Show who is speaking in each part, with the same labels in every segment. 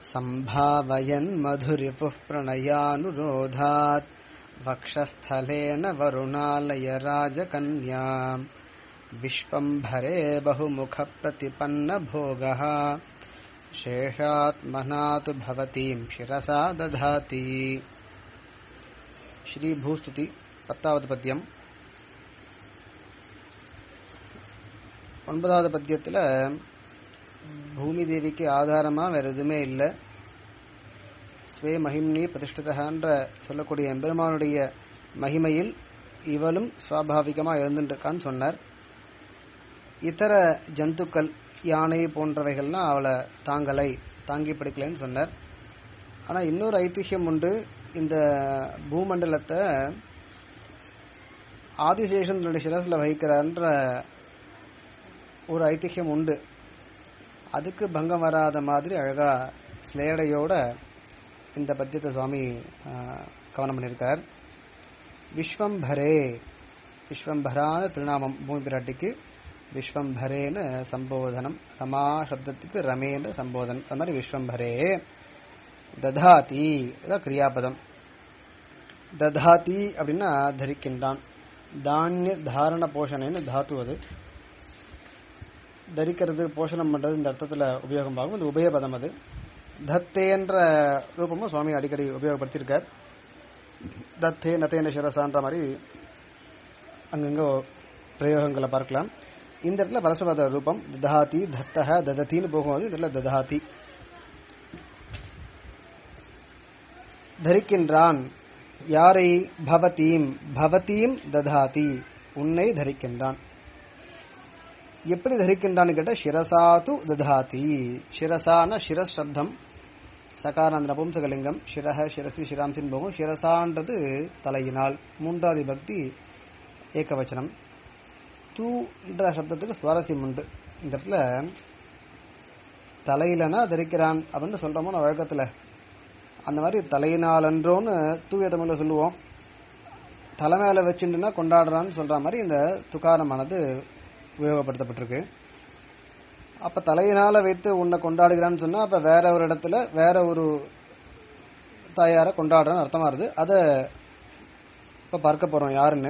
Speaker 1: सम्भावयन्मधुरिपुः प्रणयानुरोधात् वक्षस्थलेन वरुणालयराजकन्याम् विश्वम्भरे बहुमुखप्रतिपन्नभोगः शेषात्मना तु भवतीम् शिरसा दधाति ஸ்ரீபூஸ்துதி பத்தாவது பத்தியம் ஒன்பதாவது பத்தியத்தில் பூமி தேவிக்கு ஆதாரமா வேற எதுவுமே இல்லை ஸ்வே மகிம்னி பிரதிஷ்டிதன்ற சொல்லக்கூடிய எம்பெருமானுடைய மகிமையில் இவளும் சுவாபாவிகமா இருந்துருக்கான்னு சொன்னார் இதர ஜந்துக்கள் யானை போன்றவைகள்லாம் அவளை தாங்கலை தாங்கி பிடிக்கலைன்னு சொன்னார் ஆனா இன்னொரு ஐதிஹ்யம் உண்டு இந்த பூமண்டலத்தை ஆதிசேஷன் தன்னுடைய சிரசில் வகிக்கிறார்ன்ற ஒரு ஐதிஹ்யம் உண்டு அதுக்கு பங்கம் வராத மாதிரி அழகா ஸ்லேடையோட இந்த பத்தியத்தை சுவாமி கவனம் பண்ணியிருக்கார் விஸ்வம்பரே விஸ்வம்பரான திருநாமம் பூமி பிராட்டிக்கு விஸ்வம்பரேன்னு சம்போதனம் ரமா சப்தத்துக்கு ரமேன்னு சம்போதனம் அது மாதிரி விஸ்வம்பரே ததாதி இதான் கிரியாபதம் ததாதி அப்படின்னா தரிக்கின்றான் தானிய தாரண போஷணைன்னு தாத்து அது தரிக்கிறது போஷணம் பண்றது இந்த அர்த்தத்துல உபயோகமாகும் இந்த உபயபதம் அது தத்தேன்ற ரூபமும் சுவாமி அடிக்கடி உபயோகப்படுத்தியிருக்கார் தத்தே நத்தேன சிரசான்ற மாதிரி அங்கங்க பிரயோகங்களை பார்க்கலாம் இந்த இடத்துல பரஸ்பத ரூபம் ததாதி தத்தக ததத்தின்னு போகும்போது இந்த இடத்துல ததாதி தரிக்கின்றான் யாரை பவதீம் பவதீம் ததாதி உன்னை தரிக்கின்றான் எப்படி தரிக்கின்றான்னு கேட்டா சிரசாது ததாதி சிரசான சிரஸ் சப்தம் சகார அந்த நபும்சகலிங்கம் சிரஹ சிரசி சிராம்சின் போகும் சிரசான்றது தலையினால் மூன்றாவது பக்தி ஏகவச்சனம் தூன்ற சப்தத்துக்கு சுவாரஸ்யம் உண்டு இந்த இடத்துல தலையிலனா தரிக்கிறான் அப்படின்னு சொல்றோமோ வழக்கத்துல அந்த மாதிரி தலையினாலன்றோன்னு தூய தமிழ்ல சொல்லுவோம் தலை மேல வச்சுட்டுனா கொண்டாடுறான்னு சொல்ற மாதிரி இந்த துக்காரமானது உபயோகப்படுத்தப்பட்டிருக்கு அப்ப தலையினால வைத்து உன்னை கொண்டாடுகிறான்னு சொன்னா அப்ப வேற ஒரு இடத்துல வேற ஒரு தாயார கொண்டாடுறான்னு அர்த்தமா இருது அத இப்ப பார்க்க போறோம் யாருன்னு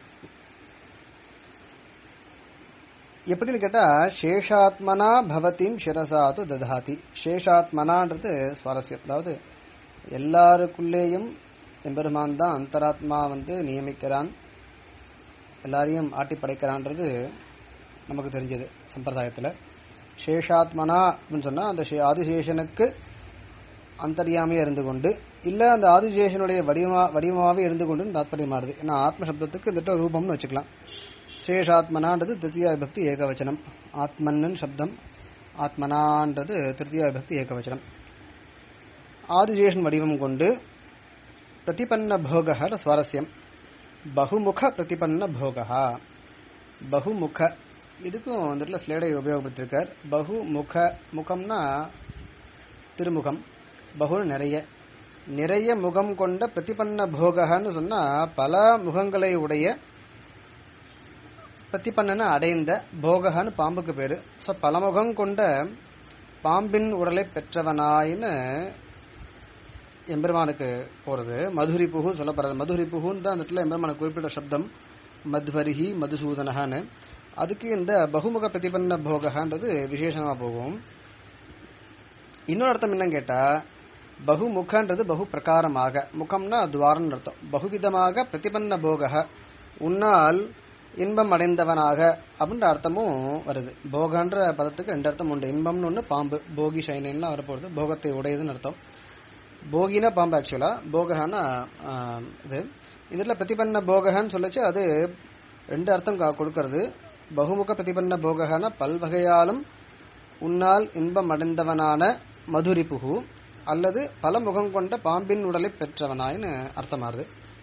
Speaker 1: எப்படின்னு கேட்டா சேஷாத்மனா பவத்தின் சிரசாத்து ததாதி சேஷாத்மனான்றது சுவாரஸ்யம் அதாவது எல்லாருக்குள்ளேயும் எம்பெருமான் தான் அந்தராத்மா வந்து நியமிக்கிறான் எல்லாரையும் ஆட்டி படைக்கிறான்றது நமக்கு தெரிஞ்சது சம்பிரதாயத்தில் சேஷாத்மனா அப்படின்னு சொன்னா அந்த ஆதிசேஷனுக்கு அந்தரியாமையா இருந்து கொண்டு இல்ல அந்த ஆதிசேஷனுடைய வடிவமா வடிவமாவே இருந்து கொண்டு தாத்பரியமாறுது ஏன்னா ஆத்ம சப்தத்துக்கு இந்த ரூபம்னு வச்சுக்கலாம் சேஷாத்மனான்றது திருத்தியா விபக்தி ஏகவச்சனம் ஆத்மன்னு சப்தம் ஆத்மனான்றது திருத்தியா விபக்தி ஏகவச்சனம் ஆதிசேஷன் வடிவம் கொண்டு பிரதிபன்ன போக சுவாரஸ்யம் பகுமுக பிரதிபன்ன போகா பகுமுக இதுக்கும் அந்த இடத்துல ஸ்லேடை உபயோகப்படுத்திருக்கார் பகுமுக முகம்னா திருமுகம் பகு நிறைய நிறைய முகம் கொண்ட பிரதிபன்ன போகன்னு சொன்னா பல முகங்களை உடைய பிரதிபன்னன அடைந்த போகன்னு பாம்புக்கு பேரு ஸோ பல முகம் கொண்ட பாம்பின் உடலை பெற்றவனாயின்னு எம்பெருமானுக்கு போறது மதுரி புகு சொல்லப்படுறது மதுரி புகுன்னு தான் அந்த இடத்துல எம்பெருமானுக்கு குறிப்பிட்ட சப்தம் மத்வரிஹி மதுசூதனகான்னு அதுக்கு இந்த பகுமுக பிரதிபன்ன போகன்றது விசேஷமா போகும் இன்னொரு அர்த்தம் என்னன்னு கேட்டா பகுமுகன்றது பகு பிரகாரமாக முகம்னா துவாரன் அர்த்தம் பகுவிதமாக பிரதிபன்ன போக உன்னால் இன்பம் அடைந்தவனாக அப்படின்ற அர்த்தமும் வருது போகன்ற பதத்துக்கு ரெண்டு அர்த்தம் உண்டு இன்பம்னு ஒன்று பாம்பு போகி ஷைனன்லாம் வரப்போகுது போகத்தை உடையதுன்னு அர்த்தம் போகினா பாம்பு ஆக்சுவலா போகனா இது இதுல பிரதிபன்ன போகன்னு சொல்லச்சு அது ரெண்டு அர்த்தம் கொடுக்கறது பகுமுக பிரதிபன்ன போகனா பல்வகையாலும் உன்னால் இன்பம் அடைந்தவனான மதுரிப்புகு அல்லது பல முகம் கொண்ட பாம்பின் உடலை பெற்றவனாயின்னு அர்த்தமாறுது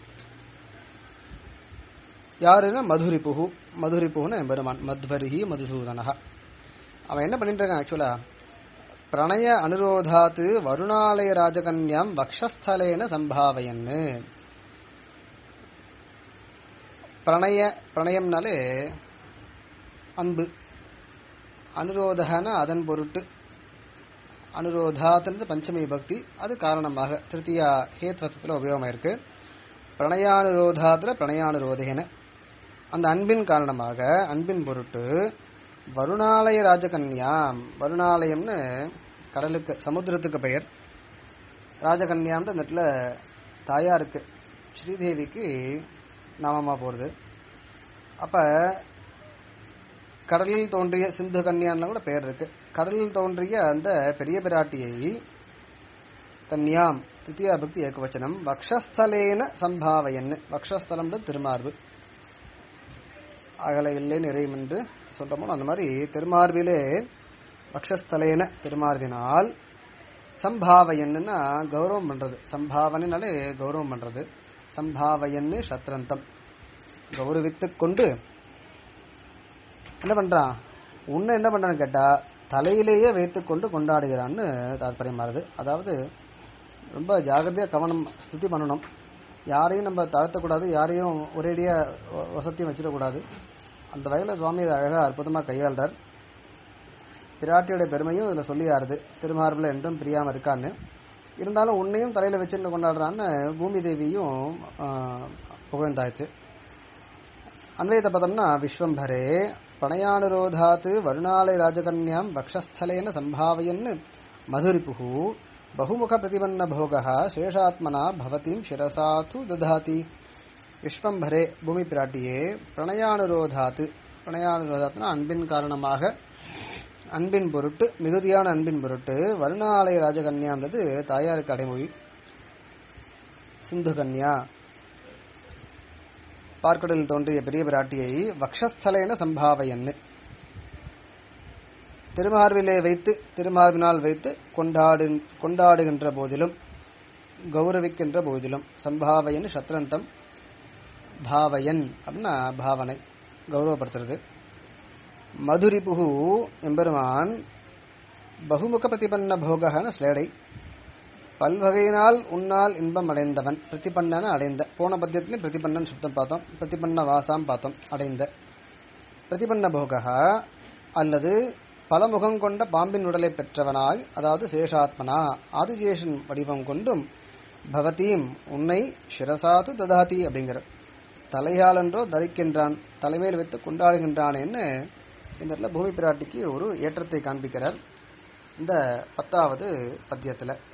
Speaker 1: யாருன்னா மதுரிப்புகு மதுரிப்புகுன்னு பெருமான் மத்வரிஹி மதுசூதனகா அவன் என்ன பண்ணிட்டு இருக்கான் ஆக்சுவலா பிரணய அனுரோதாத்து வருணாலய ராஜகன்யாம் வக்ஷஸ்தலேன சம்பாவையன்னு பிரணய பிரணயம்னாலே அன்பு அனுரோதகன அதன் பொருட்டு அனுரோதாத்ன்றது பஞ்சமி பக்தி அது காரணமாக திருத்தியா ஹேத்வத்தத்தில் உபயோகமாயிருக்கு பிரணயானுரோதாத்துல பிரணயானுரோதேன அந்த அன்பின் காரணமாக அன்பின் பொருட்டு வருணாலய ராஜகன்யாம் வருணாலயம்னு கடலுக்கு சமுத்திரத்துக்கு பெயர் ராஜகன்யான்ற இந்த இடத்துல தாயாருக்கு ஸ்ரீதேவிக்கு நாமமா போறது அப்ப கடலில் தோன்றிய சிந்து கன்யான்ல கூட பெயர் இருக்கு கடலில் தோன்றிய அந்த பெரிய பிராட்டியை கன்யாம் தித்தியா பக்தி ஏகவச்சனம் வக்ஷஸ்தலேன சம்பாவையன்னு வக்ஷஸ்தலம்ன்றது திருமார்பு அகல இல்லை நிறையும் என்று சொல்றோமோ அந்த மாதிரி திருமார்பிலே வக்ஷஸ்தலேன திருமார்பினால் சம்பாவையன்னா கௌரவம் பண்றது சம்பாவனைனாலே கௌரவம் பண்றது சம்பாவையன்னு சத்ரந்தம் கௌரவித்துக் கொண்டு என்ன பண்றான் உன்னை என்ன பண்றான்னு கேட்டா தலையிலேயே வைத்துக் கொண்டு கொண்டாடுகிறான்னு தாற்பயமாறுது அதாவது ரொம்ப ஜாகிரதையா கவனம் ஸ்துதி பண்ணணும் யாரையும் நம்ம தாழ்த்தக்கூடாது யாரையும் ஒரேடியா வ- வசத்தையும் வச்சிடக்கூடாது அந்த வகையில் சுவாமி இதை அழகா அற்புதமா கையாள்றார் பிராட்டியோட பெருமையும் இதுல சொல்லியாருது திருமார்பில் என்றும் பிரியாம இருக்கான்னு இருந்தாலும் உன்னையும் தலையில வச்சுட்டு கொண்டாடுறான்னு பூமி தேவியும் ஆஹ், புகழ்ந்தாச்சு அன்வயத பதம்னா விஸ்வம்பரே பிரணயானுரோதாத் வருணாலய ராஜகன்யாம் வக்ஷஸ்தலேன சம்பாவயன் மதுரிபுः பகுமுக பிரதிபன்ன போகः சேஷாத்மனா பவதீம் சிரசாத்து ததாதி விஸ்வம்பரே பூமி பிராட்டியே பிரணயானுரோதாத் பிரணயானுரோதாத்னா அன்பின் காரணமாக அன்பின் பொருட்டு மிகுதியான அன்பின் பொருட்டு வருணாலய ராஜகன்யான்றது தாயாருக்கு அடைமொழி சிந்து கன்யா பார்க்கடலில் தோன்றிய பெரிய பிராட்டியை வக்ஷஸ்தலேன சம்பாவையன்னு திருமார்பிலே வைத்து திருமார்பினால் வைத்து கொண்டாடு கொண்டாடுகின்ற போதிலும் கௌரவிக்கின்ற போதிலும் சம்பாவையன் சத்ரந்தம் பாவயன் அப்படின்னா பாவனை கௌரவப்படுத்துறது மதுரிபுகு எம்பெருமான் பகுமுக பிரதிபன்ன போகன ஸ்லேடை பல்வகையினால் உன்னால் இன்பம் அடைந்தவன் பிரதிபன்னன அடைந்த போன பத்தியத்திலும் பிரதிபன்னன் சுத்தம் பார்த்தோம் பிரதிபன்ன வாசாம் பார்த்தோம் அடைந்த பிரதிபன்ன போகா அல்லது பல முகம் கொண்ட பாம்பின் உடலை பெற்றவனாய் அதாவது சேஷாத்மனா ஆதிஜேஷன் வடிவம் கொண்டும் பவதீம் உன்னை சிரசாது ததாதி அப்படிங்கிற தலையாலன்றோ தரிக்கின்றான் தலைமையில் வைத்து கொண்டாடுகின்றானேன்னு இந்த இடத்துல பூமி பிராட்டிக்கு ஒரு ஏற்றத்தை காண்பிக்கிறார் இந்த பத்தாவது பத்தியத்துல